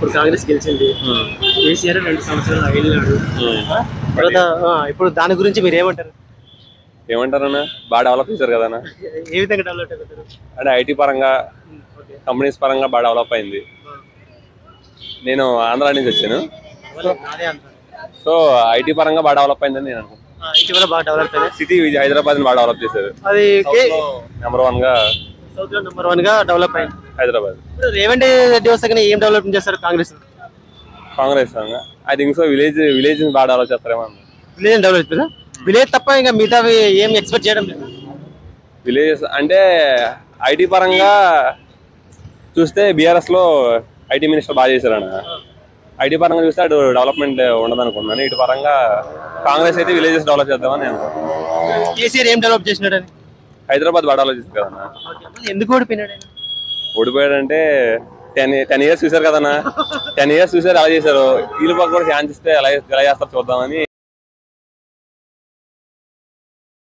ఇప్పుడు కాంగ్రెస్ గెలిచింది కేసీఆర్ రెండు సంవత్సరాలు వెళ్ళినాడు ఆ? తర్వాత ఆ, ఇప్పుడు దాని గురించి మీరు ఏమంటారు ఏమంటారన్నా బాగా డెవలప్ చేశారు కదన్నా ఏ విధంగా డెవలప్ అవుతారు అంటే ఐటీ పరంగా ఓకే కంపెనీస్ పరంగా బాగా డెవలప్ అయింది నేను ఆంధ్ర నుంచి వచ్చాను అదే అంటారు సో ఐటీ పరంగా బాగా డెవలప్ అయిందని నేను అనుకుంటున్నాను ఇటీవల బాగా డెవలప్ అయింది సిటీ హైదరాబాద్ బాగా డెవలప్ చేశారు అది నెంబర్ వన్ గా సౌత్ లో నెంబర్ వన్ గా డెవలప్ అయింది హైదరాబాద్ ఇప్పుడు రేవంత్ రెడ్డి వస్తాకనే ఏం డెవలప్మెంట్ చేస్తారు Congress Congress I think so village village బాగా డెవలప్ చేస్తారేమో విలేజ్ డెవలప్ అవుతుందా విలేజ్ తప్ప ఇంకా మిగతావి ఏం ఎక్స్పెక్ట్ చేయడం లేదు విలేజెస్ అంటే ఐటీ పరంగా చూస్తే బీఆర్ఎస్ లో ఐటీ మినిస్టర్ బాగా చేశారన్న ఐటీ పరంగా చూస్తే అటు డెవలప్మెంట్ ఉండదు అనుకున్నాను ఇటు పరంగా కాంగ్రెస్ అయితే విలేజెస్ డెవలప్ చేద్దామని నేను అనుకుంటున్నాను కేసీఆర్ ఏం డెవలప్ చేసినాడని హైదరాబాద్ బాగా డెవలప్ చేశారు కదన్నా మళ్ళీ ఎందుకు ఓడిపోయినాడు ఆయన? ఓడిపోయాడంటే టెన్ టెన్ ఇయర్స్ చూసారు కదన్నా టెన్ ఇయర్స్ చూసారు ఎలా చేశారు వీళ్ళు పక్క కూడా ఛాన్స్ ఇస్తే ఎలా ఎలా చేస్తారు చూద్దామని